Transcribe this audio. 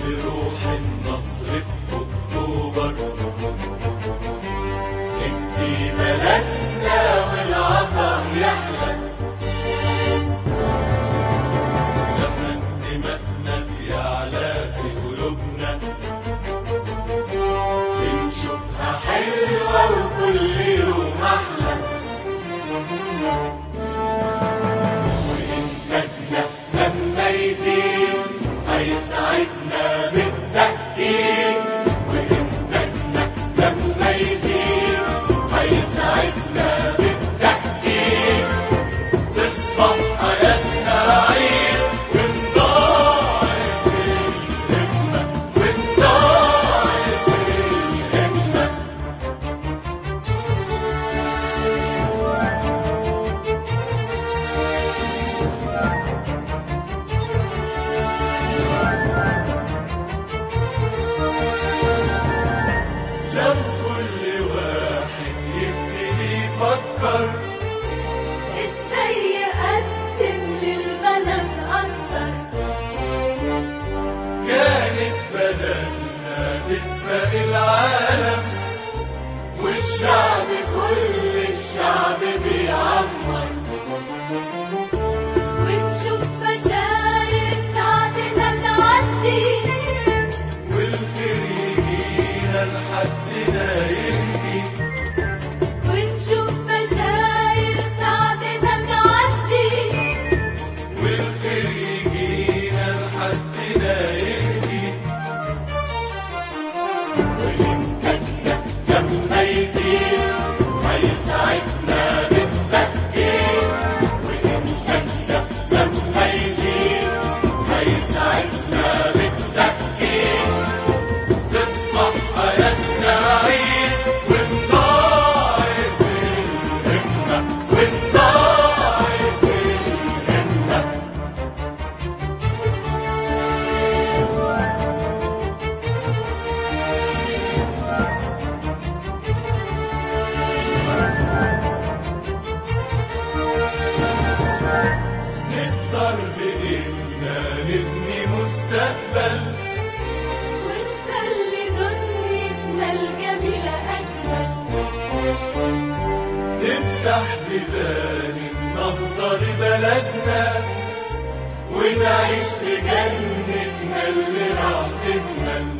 بروح النصر في أكتوبر ادي بلدنا والعطا يحلى لما انتمائنا بيعلى في قلوبنا بنشوفها حلوة وكل يوم أحلى وإنتاجنا لما يزيد هيسعدنا بالتأكيد وإنتاجنا لما يزيد هيسعدنا بالتأكيد تصبح حياتنا عيد ونضاعف الهمة ونضاعف الهمة لو كل واحد يبتدي يفكر ازاي يقدم للبلد اكتر كانت بلدنا تسبق العالم والشعب كل الشعب بيعمر وتشوف بشاير ساعتنا تعدي والخير يجينا لحدنا يهدي ونشوف بشاير ساعتنا تعدي والخير يجينا لحدنا يهدي وإنتاجنا لما يزيد هيسعدنا بالتأكيد وإنتاجنا لما يزيد هيسعدنا بالتأكيد تصبح حياتنا عيد ونضاعف الهمة ونضاعف الهمة نقدر بإننا نبني مستقبل ونخلي دنيتنا الجميلة أجمل نفتح بيبان النهضة لبلدنا ونعيش في جنتنا اللي راح تكمل